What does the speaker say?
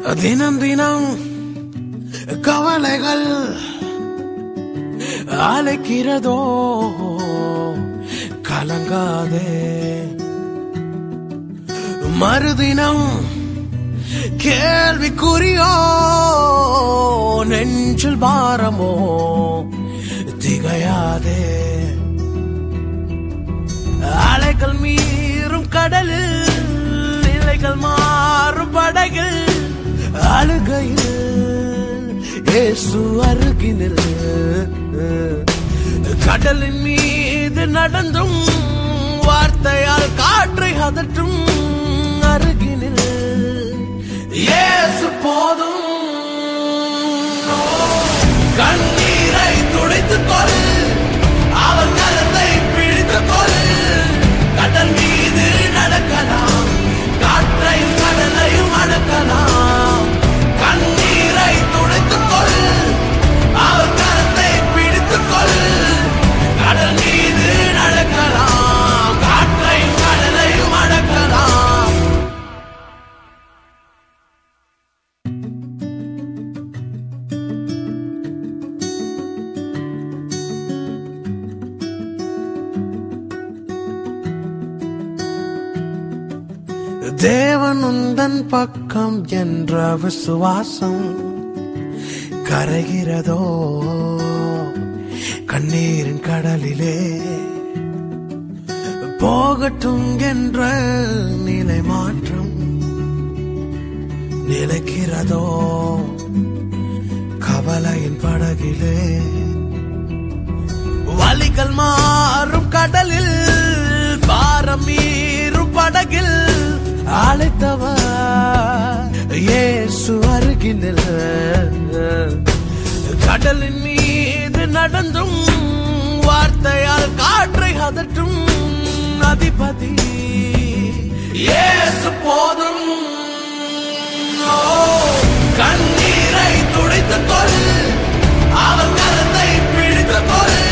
தினம் தினம் கவலைகள் அழைக்கிறதோ கலங்காதே மறுதினம் கேள்விக்குறியோ நெஞ்சில் பாரமோ திகையாதே அலைகள் மீறும் கடலில் நிலைகள் மாறும் படகில் அழுகையில் இயேசு அருகினில் கடலின் மீது நடந்தும் வார்த்தையால் காற்றை அதற்றும் அருகினில் இயேசு போதும் கண்ணீரை துடைத்துக் கொள் அவர் கரத்தை பிடித்துக் கொள் கடல் மீது நடக்கலாம் காற்றையும் கடலையும் அடக்கலாம் கண்ணீரை துடைத்துக் கொள் அவர் கரத்தை பிடித்துக் கொள் கடல் மீது நடக்கலாம் காற்றையும் கடலையும் அடக்கலாம் தேவன் உந்தன் பக்கம் என்ற விசுவாசம் கரைகிறதோ கண்ணீரின் கடலிலே போகட்டும் என்ற நிலை மாற்றம் நிலைக்கிறதோ கவலையின் படகிலே வலிகள் மாறும் கடலில் பாரம் மீறும் படகில் அழைத்தவர் இயேசு அருகினில் கடலின் மீது நடந்தும் வார்த்தையால் காற்றை அதற்றும் அதிபதி இயேசு போதும் ஓ, கண்ணீரை துடைத்துக் கொள் அவர் கரத்தை பிடித்துக் கொள்